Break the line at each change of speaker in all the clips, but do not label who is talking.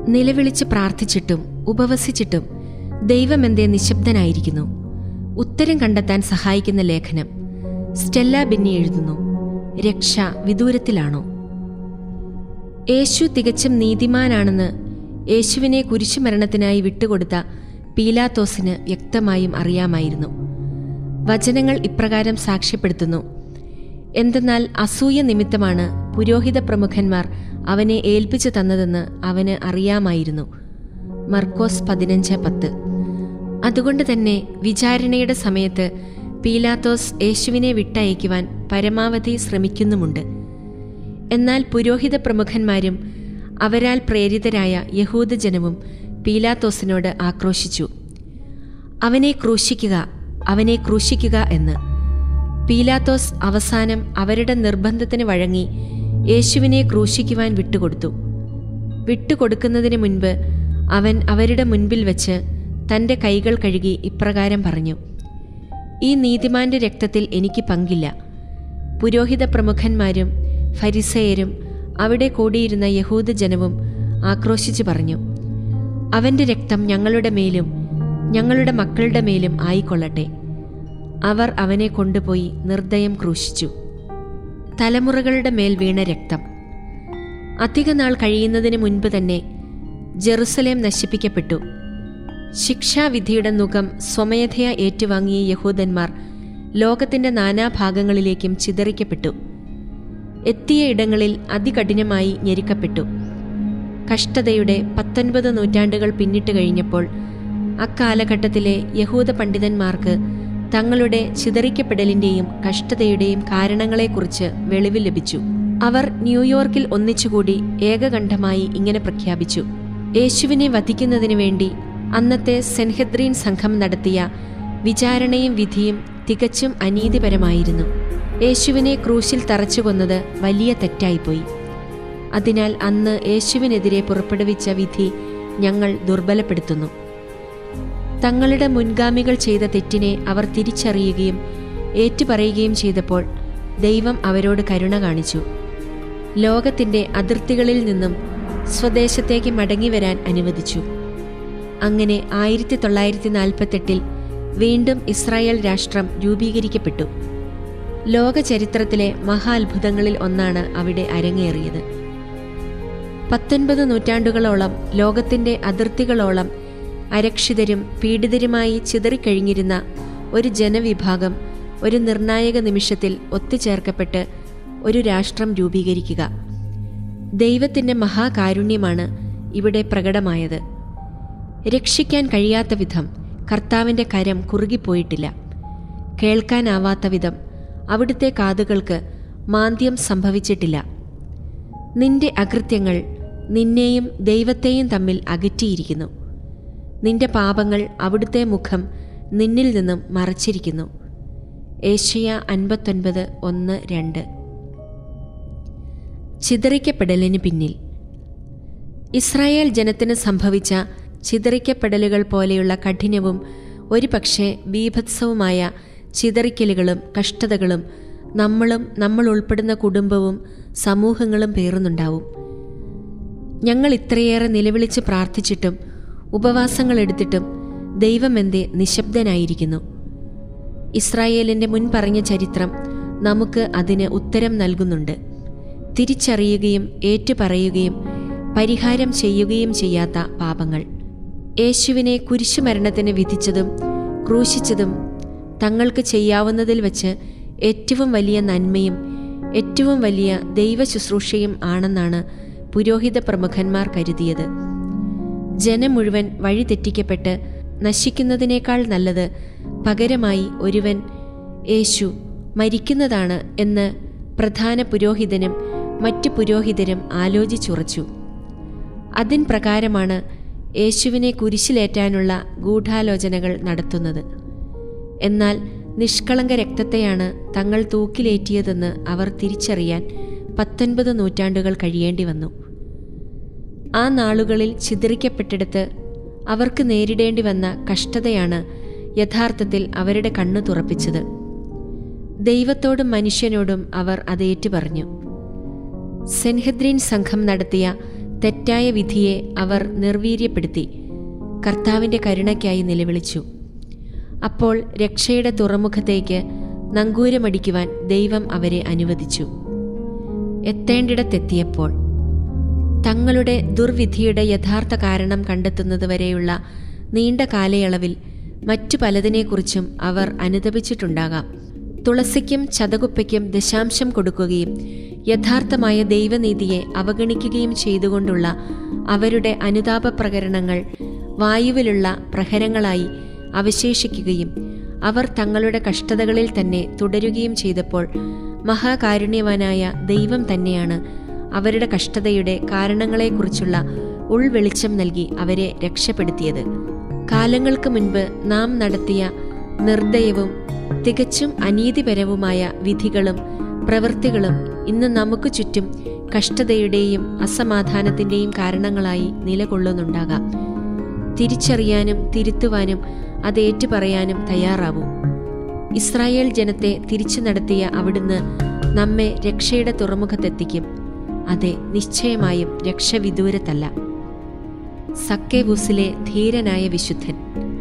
നിലവിളിച്ച് പ്രാർത്ഥിച്ചിട്ടും ഉപവസിച്ചിട്ടും ദൈവമെന്തേ നിശബ്ദനായിരിക്കുന്നു ഉത്തരം കണ്ടെത്താൻ സഹായിക്കുന്ന ലേഖനം സ്റ്റെല്ല ബെന്നി എഴുതുന്നു രക്ഷ വിദൂരത്തിലാണോ യേശു തികച്ചും നീതിമാനാണെന്ന് യേശുവിനെ കുരിശുമരണത്തിനായി വിട്ടുകൊടുത്ത പീലാത്തോസിന് വ്യക്തമായും അറിയാമായിരുന്നു വചനങ്ങൾ ഇപ്രകാരം സാക്ഷ്യപ്പെടുത്തുന്നു എന്തെന്നാൽ അസൂയ നിമിത്തമാണ് പുരോഹിത പ്രമുഖന്മാർ അവനെ ഏൽപ്പിച്ചു തന്നതെന്ന് അവന് അറിയാമായിരുന്നു മർക്കോസ് പതിനഞ്ച് പത്ത് അതുകൊണ്ട് തന്നെ വിചാരണയുടെ സമയത്ത് പീലാത്തോസ് യേശുവിനെ വിട്ടയക്കുവാൻ പരമാവധി ശ്രമിക്കുന്നുമുണ്ട് എന്നാൽ പുരോഹിത പ്രമുഖന്മാരും അവരാൽ പ്രേരിതരായ യഹൂദജനവും പീലാത്തോസിനോട് ആക്രോശിച്ചു അവനെ ക്രൂശിക്കുക അവനെ ക്രൂശിക്കുക എന്ന് പീലാത്തോസ് അവസാനം അവരുടെ നിർബന്ധത്തിന് വഴങ്ങി യേശുവിനെ ക്രൂശിക്കുവാൻ വിട്ടുകൊടുത്തു വിട്ടുകൊടുക്കുന്നതിന് മുൻപ് അവൻ അവരുടെ മുൻപിൽ വെച്ച് തൻ്റെ കൈകൾ കഴുകി ഇപ്രകാരം പറഞ്ഞു ഈ നീതിമാന്റെ രക്തത്തിൽ എനിക്ക് പങ്കില്ല പുരോഹിത പ്രമുഖന്മാരും ഫരിസയരും അവിടെ കൂടിയിരുന്ന യഹൂദജനവും ആക്രോശിച്ചു പറഞ്ഞു അവന്റെ രക്തം ഞങ്ങളുടെ മേലും ഞങ്ങളുടെ മക്കളുടെ മേലും ആയിക്കൊള്ളട്ടെ അവർ അവനെ കൊണ്ടുപോയി നിർദ്ദയം ക്രൂശിച്ചു തലമുറകളുടെ മേൽ വീണ രക്തം അധികനാൾ കഴിയുന്നതിന് മുൻപ് തന്നെ ജെറുസലേം നശിപ്പിക്കപ്പെട്ടു ശിക്ഷാവിധിയുടെ മുഖം സ്വമേധയ ഏറ്റുവാങ്ങിയ യഹൂദന്മാർ ലോകത്തിന്റെ നാനാഭാഗങ്ങളിലേക്കും ചിതറിക്കപ്പെട്ടു എത്തിയ ഇടങ്ങളിൽ അതികഠിനമായി ഞെരുക്കപ്പെട്ടു കഷ്ടതയുടെ പത്തൊൻപത് നൂറ്റാണ്ടുകൾ പിന്നിട്ട് കഴിഞ്ഞപ്പോൾ അക്കാലഘട്ടത്തിലെ യഹൂദ പണ്ഡിതന്മാർക്ക് തങ്ങളുടെ ചിതറിക്കപ്പെടലിന്റെയും കഷ്ടതയുടെയും കാരണങ്ങളെക്കുറിച്ച് വെളിവ് ലഭിച്ചു അവർ ന്യൂയോർക്കിൽ ഒന്നിച്ചുകൂടി ഏകകണ്ഠമായി ഇങ്ങനെ പ്രഖ്യാപിച്ചു യേശുവിനെ വധിക്കുന്നതിനു വേണ്ടി അന്നത്തെ സെൻഹദ്രീൻ സംഘം നടത്തിയ വിചാരണയും വിധിയും തികച്ചും അനീതിപരമായിരുന്നു യേശുവിനെ ക്രൂശിൽ തറച്ചുകൊന്നത് വലിയ തെറ്റായിപ്പോയി അതിനാൽ അന്ന് യേശുവിനെതിരെ പുറപ്പെടുവിച്ച വിധി ഞങ്ങൾ ദുർബലപ്പെടുത്തുന്നു തങ്ങളുടെ മുൻഗാമികൾ ചെയ്ത തെറ്റിനെ അവർ തിരിച്ചറിയുകയും ഏറ്റുപറയുകയും ചെയ്തപ്പോൾ ദൈവം അവരോട് കരുണ കാണിച്ചു ലോകത്തിന്റെ അതിർത്തികളിൽ നിന്നും സ്വദേശത്തേക്ക് മടങ്ങിവരാൻ അനുവദിച്ചു അങ്ങനെ ആയിരത്തി തൊള്ളായിരത്തി നാൽപ്പത്തെട്ടിൽ വീണ്ടും ഇസ്രായേൽ രാഷ്ട്രം രൂപീകരിക്കപ്പെട്ടു ലോക ചരിത്രത്തിലെ മഹാത്ഭുതങ്ങളിൽ ഒന്നാണ് അവിടെ അരങ്ങേറിയത് പത്തൊൻപത് നൂറ്റാണ്ടുകളോളം ലോകത്തിന്റെ അതിർത്തികളോളം അരക്ഷിതരും പീഡിതരുമായി ചിതറിക്കഴിഞ്ഞിരുന്ന ഒരു ജനവിഭാഗം ഒരു നിർണായക നിമിഷത്തിൽ ഒത്തുചേർക്കപ്പെട്ട് ഒരു രാഷ്ട്രം രൂപീകരിക്കുക ദൈവത്തിന്റെ മഹാകാരുണ്യമാണ് ഇവിടെ പ്രകടമായത് രക്ഷിക്കാൻ കഴിയാത്ത വിധം കർത്താവിന്റെ കരം കുറുകിപ്പോയിട്ടില്ല കേൾക്കാനാവാത്ത വിധം അവിടുത്തെ കാതുകൾക്ക് മാന്ദ്യം സംഭവിച്ചിട്ടില്ല നിന്റെ അകൃത്യങ്ങൾ നിന്നെയും ദൈവത്തെയും തമ്മിൽ അകറ്റിയിരിക്കുന്നു നിന്റെ പാപങ്ങൾ അവിടുത്തെ മുഖം നിന്നിൽ നിന്നും മറച്ചിരിക്കുന്നു ഏഷ്യ അൻപത്തൊൻപത് ഒന്ന് രണ്ട് ചിതറിക്കപ്പെടലിന് പിന്നിൽ ഇസ്രായേൽ ജനത്തിന് സംഭവിച്ച ചിതറിക്കപ്പെടലുകൾ പോലെയുള്ള കഠിനവും ഒരുപക്ഷെ ബീഭത്സവുമായ ചിതറിക്കലുകളും കഷ്ടതകളും നമ്മളും നമ്മൾ ഉൾപ്പെടുന്ന കുടുംബവും സമൂഹങ്ങളും പേറുന്നുണ്ടാവും ഞങ്ങൾ ഇത്രയേറെ നിലവിളിച്ച് പ്രാർത്ഥിച്ചിട്ടും ഉപവാസങ്ങൾ എടുത്തിട്ടും ദൈവമെന്തേ നിശബ്ദനായിരിക്കുന്നു ഇസ്രായേലിന്റെ മുൻ പറഞ്ഞ ചരിത്രം നമുക്ക് അതിന് ഉത്തരം നൽകുന്നുണ്ട് തിരിച്ചറിയുകയും ഏറ്റുപറയുകയും പരിഹാരം ചെയ്യുകയും ചെയ്യാത്ത പാപങ്ങൾ യേശുവിനെ കുരിശുമരണത്തിന് വിധിച്ചതും ക്രൂശിച്ചതും തങ്ങൾക്ക് ചെയ്യാവുന്നതിൽ വെച്ച് ഏറ്റവും വലിയ നന്മയും ഏറ്റവും വലിയ ദൈവ ശുശ്രൂഷയും ആണെന്നാണ് പുരോഹിത പ്രമുഖന്മാർ കരുതിയത് ജനം മുഴുവൻ വഴിതെറ്റിക്കപ്പെട്ട് നശിക്കുന്നതിനേക്കാൾ നല്ലത് പകരമായി ഒരുവൻ യേശു മരിക്കുന്നതാണ് എന്ന് പ്രധാന പുരോഹിതനും മറ്റു പുരോഹിതരും ആലോചിച്ചുറച്ചു അതിൻ പ്രകാരമാണ് യേശുവിനെ കുരിശിലേറ്റാനുള്ള ഗൂഢാലോചനകൾ നടത്തുന്നത് എന്നാൽ നിഷ്കളങ്ക രക്തത്തെയാണ് തങ്ങൾ തൂക്കിലേറ്റിയതെന്ന് അവർ തിരിച്ചറിയാൻ പത്തൊൻപത് നൂറ്റാണ്ടുകൾ കഴിയേണ്ടി വന്നു ആ നാളുകളിൽ ചിതറിക്കപ്പെട്ടിടത്ത് അവർക്ക് നേരിടേണ്ടി വന്ന കഷ്ടതയാണ് യഥാർത്ഥത്തിൽ അവരുടെ കണ്ണു തുറപ്പിച്ചത് ദൈവത്തോടും മനുഷ്യനോടും അവർ അത് ഏറ്റുപറഞ്ഞു സെൻഹദ്രീൻ സംഘം നടത്തിയ തെറ്റായ വിധിയെ അവർ നിർവീര്യപ്പെടുത്തി കർത്താവിൻ്റെ കരുണയ്ക്കായി നിലവിളിച്ചു അപ്പോൾ രക്ഷയുടെ തുറമുഖത്തേക്ക് നങ്കൂരമടിക്കുവാൻ ദൈവം അവരെ അനുവദിച്ചു എത്തേണ്ടിടത്തെത്തിയപ്പോൾ തങ്ങളുടെ ദുർവിധിയുടെ യഥാർത്ഥ കാരണം കണ്ടെത്തുന്നതുവരെയുള്ള നീണ്ട കാലയളവിൽ മറ്റു പലതിനെക്കുറിച്ചും അവർ അനുദപിച്ചിട്ടുണ്ടാകാം തുളസിക്കും ചതകുപ്പയ്ക്കും ദശാംശം കൊടുക്കുകയും യഥാർത്ഥമായ ദൈവനീതിയെ അവഗണിക്കുകയും ചെയ്തുകൊണ്ടുള്ള അവരുടെ അനുതാപ പ്രകരണങ്ങൾ വായുവിലുള്ള പ്രഹരങ്ങളായി അവശേഷിക്കുകയും അവർ തങ്ങളുടെ കഷ്ടതകളിൽ തന്നെ തുടരുകയും ചെയ്തപ്പോൾ മഹാകാരുണ്യവാനായ ദൈവം തന്നെയാണ് അവരുടെ കഷ്ടതയുടെ കാരണങ്ങളെക്കുറിച്ചുള്ള ഉൾവെളിച്ചം നൽകി അവരെ രക്ഷപ്പെടുത്തിയത് കാലങ്ങൾക്ക് മുൻപ് നാം നടത്തിയ നിർദ്ദയവും തികച്ചും അനീതിപരവുമായ വിധികളും പ്രവൃത്തികളും ഇന്ന് നമുക്ക് ചുറ്റും കഷ്ടതയുടെയും അസമാധാനത്തിന്റെയും കാരണങ്ങളായി നിലകൊള്ളുന്നുണ്ടാകാം തിരിച്ചറിയാനും തിരുത്തുവാനും അത് ഏറ്റുപറയാനും തയ്യാറാവൂ ഇസ്രായേൽ ജനത്തെ തിരിച്ചു നടത്തിയ അവിടുന്ന് നമ്മെ രക്ഷയുടെ തുറമുഖത്തെത്തിക്കും അതെ നിശ്ചയമായും രക്ഷ വിദൂരത്തല്ല സക്കേവൂസിലെ ധീരനായ വിശുദ്ധൻ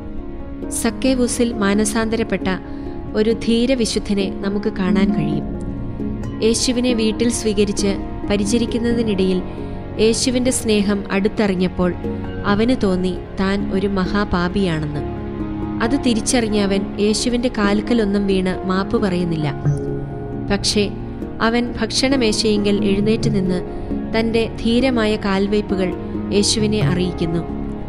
സക്കേവൂസിൽ മാനസാന്തരപ്പെട്ട ഒരു ധീരവിശുദ്ധനെ നമുക്ക് കാണാൻ കഴിയും യേശുവിനെ വീട്ടിൽ സ്വീകരിച്ച് പരിചരിക്കുന്നതിനിടയിൽ യേശുവിൻ്റെ സ്നേഹം അടുത്തറിഞ്ഞപ്പോൾ അവന് തോന്നി താൻ ഒരു മഹാപാപിയാണെന്ന് അത് തിരിച്ചറിഞ്ഞ അവൻ യേശുവിൻ്റെ കാൽക്കലൊന്നും വീണ് മാപ്പ് പറയുന്നില്ല പക്ഷേ അവൻ ഭക്ഷണമേശയെങ്കിൽ എഴുന്നേറ്റ് നിന്ന് തൻ്റെ ധീരമായ കാൽവയ്പുകൾ യേശുവിനെ അറിയിക്കുന്നു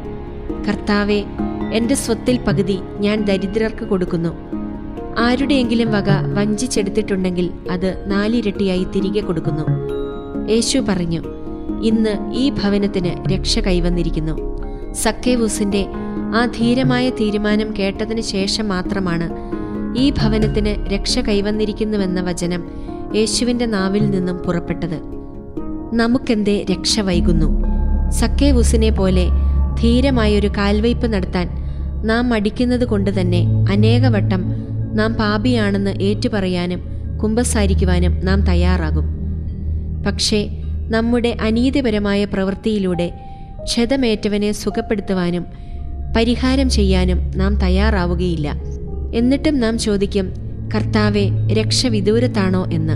കർത്താവെ എൻ്റെ സ്വത്തിൽ പകുതി ഞാൻ ദരിദ്രർക്ക് കൊടുക്കുന്നു ആരുടെയെങ്കിലും വക വഞ്ചിച്ചെടുത്തിട്ടുണ്ടെങ്കിൽ അത് നാലിരട്ടിയായി തിരികെ കൊടുക്കുന്നു യേശു പറഞ്ഞു ഇന്ന് ഈ ഭവനത്തിന് രക്ഷ കൈവന്നിരിക്കുന്നു സക്കേവൂസിന്റെ ആ ധീരമായ തീരുമാനം കേട്ടതിന് ശേഷം മാത്രമാണ് ഈ ഭവനത്തിന് രക്ഷ കൈവന്നിരിക്കുന്നുവെന്ന വചനം യേശുവിന്റെ നാവിൽ നിന്നും പുറപ്പെട്ടത് നമുക്കെന്തേ രക്ഷ വൈകുന്നു സക്കേവൂസിനെ പോലെ ധീരമായൊരു കാൽവയ്പ് നടത്താൻ നാം മടിക്കുന്നത് കൊണ്ട് തന്നെ അനേകവട്ടം നാം പാപിയാണെന്ന് ഏറ്റുപറയാനും കുമ്പസാരിക്കുവാനും നാം തയ്യാറാകും പക്ഷേ നമ്മുടെ അനീതിപരമായ പ്രവൃത്തിയിലൂടെ ക്ഷതമേറ്റവനെ സുഖപ്പെടുത്തുവാനും പരിഹാരം ചെയ്യാനും നാം തയ്യാറാവുകയില്ല എന്നിട്ടും നാം ചോദിക്കും കർത്താവെ രക്ഷ വിദൂരത്താണോ എന്ന്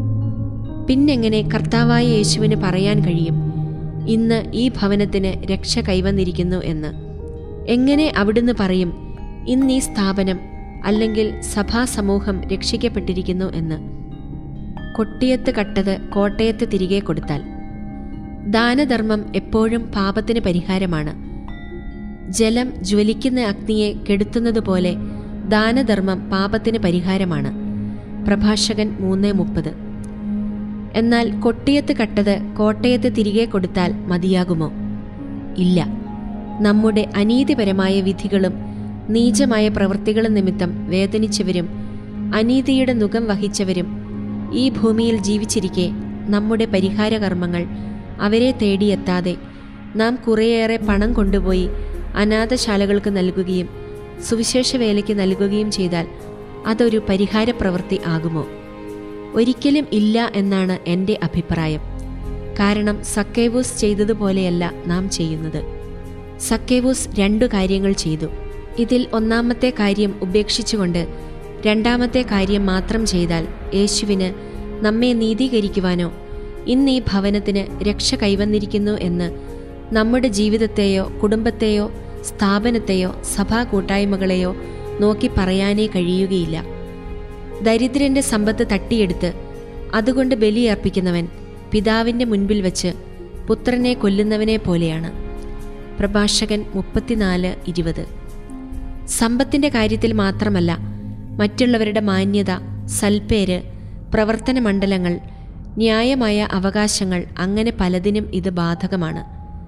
പിന്നെങ്ങനെ കർത്താവായ യേശുവിന് പറയാൻ കഴിയും ഇന്ന് ഈ ഭവനത്തിന് രക്ഷ കൈവന്നിരിക്കുന്നു എന്ന് എങ്ങനെ അവിടുന്ന് പറയും ഇന്ന് ഈ സ്ഥാപനം അല്ലെങ്കിൽ സഭാസമൂഹം രക്ഷിക്കപ്പെട്ടിരിക്കുന്നു എന്ന് കൊട്ടിയത്ത് കട്ടത് കോട്ടയത്ത് തിരികെ കൊടുത്താൽ ദാനധർമ്മം എപ്പോഴും പാപത്തിന് പരിഹാരമാണ് ജലം ജ്വലിക്കുന്ന അഗ്നിയെ കെടുത്തുന്നതുപോലെ ദാനധർമ്മം പാപത്തിന് പരിഹാരമാണ് പ്രഭാഷകൻ മൂന്ന് മുപ്പത് എന്നാൽ കൊട്ടിയത്ത് കട്ടത് കോട്ടയത്ത് തിരികെ കൊടുത്താൽ മതിയാകുമോ ഇല്ല നമ്മുടെ അനീതിപരമായ വിധികളും നീചമായ പ്രവൃത്തികളും നിമിത്തം വേദനിച്ചവരും അനീതിയുടെ മുഖം വഹിച്ചവരും ഈ ഭൂമിയിൽ ജീവിച്ചിരിക്കെ നമ്മുടെ പരിഹാരകർമ്മങ്ങൾ അവരെ തേടിയെത്താതെ നാം കുറേയേറെ പണം കൊണ്ടുപോയി അനാഥശാലകൾക്ക് നൽകുകയും സുവിശേഷ വേലയ്ക്ക് നൽകുകയും ചെയ്താൽ അതൊരു പരിഹാര പ്രവൃത്തി ആകുമോ ഒരിക്കലും ഇല്ല എന്നാണ് എൻ്റെ അഭിപ്രായം കാരണം സക്കേവൂസ് ചെയ്തതുപോലെയല്ല നാം ചെയ്യുന്നത് സക്കേവൂസ് രണ്ടു കാര്യങ്ങൾ ചെയ്തു ഇതിൽ ഒന്നാമത്തെ കാര്യം ഉപേക്ഷിച്ചുകൊണ്ട് രണ്ടാമത്തെ കാര്യം മാത്രം ചെയ്താൽ യേശുവിന് നമ്മെ നീതീകരിക്കുവാനോ ഇന്ന് ഈ ഭവനത്തിന് രക്ഷ കൈവന്നിരിക്കുന്നു എന്ന് നമ്മുടെ ജീവിതത്തെയോ കുടുംബത്തെയോ സ്ഥാപനത്തെയോ സഭാ കൂട്ടായ്മകളെയോ നോക്കി പറയാനേ കഴിയുകയില്ല ദരിദ്രന്റെ സമ്പത്ത് തട്ടിയെടുത്ത് അതുകൊണ്ട് ബലിയർപ്പിക്കുന്നവൻ പിതാവിന്റെ മുൻപിൽ വച്ച് പുത്രനെ കൊല്ലുന്നവനെ പോലെയാണ് പ്രഭാഷകൻ മുപ്പത്തിനാല് ഇരുപത് സമ്പത്തിന്റെ കാര്യത്തിൽ മാത്രമല്ല മറ്റുള്ളവരുടെ മാന്യത സൽപ്പേര് പ്രവർത്തന മണ്ഡലങ്ങൾ ന്യായമായ അവകാശങ്ങൾ അങ്ങനെ പലതിനും ഇത് ബാധകമാണ്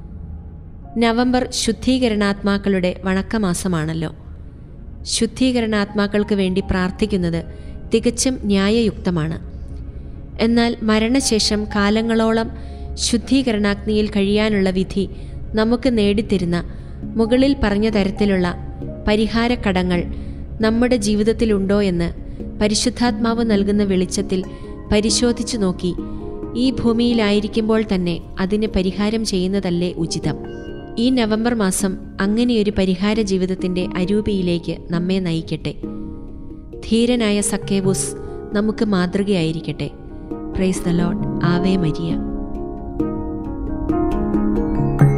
നവംബർ ശുദ്ധീകരണാത്മാക്കളുടെ വണക്കമാസമാണല്ലോ ശുദ്ധീകരണാത്മാക്കൾക്ക് വേണ്ടി പ്രാർത്ഥിക്കുന്നത് തികച്ചും ന്യായയുക്തമാണ് എന്നാൽ മരണശേഷം കാലങ്ങളോളം ശുദ്ധീകരണാഗ്നിയിൽ കഴിയാനുള്ള വിധി നമുക്ക് നേടിത്തരുന്ന മുകളിൽ പറഞ്ഞ തരത്തിലുള്ള പരിഹാരക്കടങ്ങൾ നമ്മുടെ ജീവിതത്തിലുണ്ടോ എന്ന് പരിശുദ്ധാത്മാവ് നൽകുന്ന വെളിച്ചത്തിൽ പരിശോധിച്ചു നോക്കി ഈ ഭൂമിയിലായിരിക്കുമ്പോൾ തന്നെ അതിന് പരിഹാരം ചെയ്യുന്നതല്ലേ ഉചിതം ഈ നവംബർ മാസം അങ്ങനെയൊരു പരിഹാര ജീവിതത്തിൻ്റെ അരൂപിയിലേക്ക് നമ്മെ നയിക്കട്ടെ ധീരനായ സക്കേബൂസ് നമുക്ക് മാതൃകയായിരിക്കട്ടെ പ്രൈസ് ദ ലോഡ് ആവേ മരിയ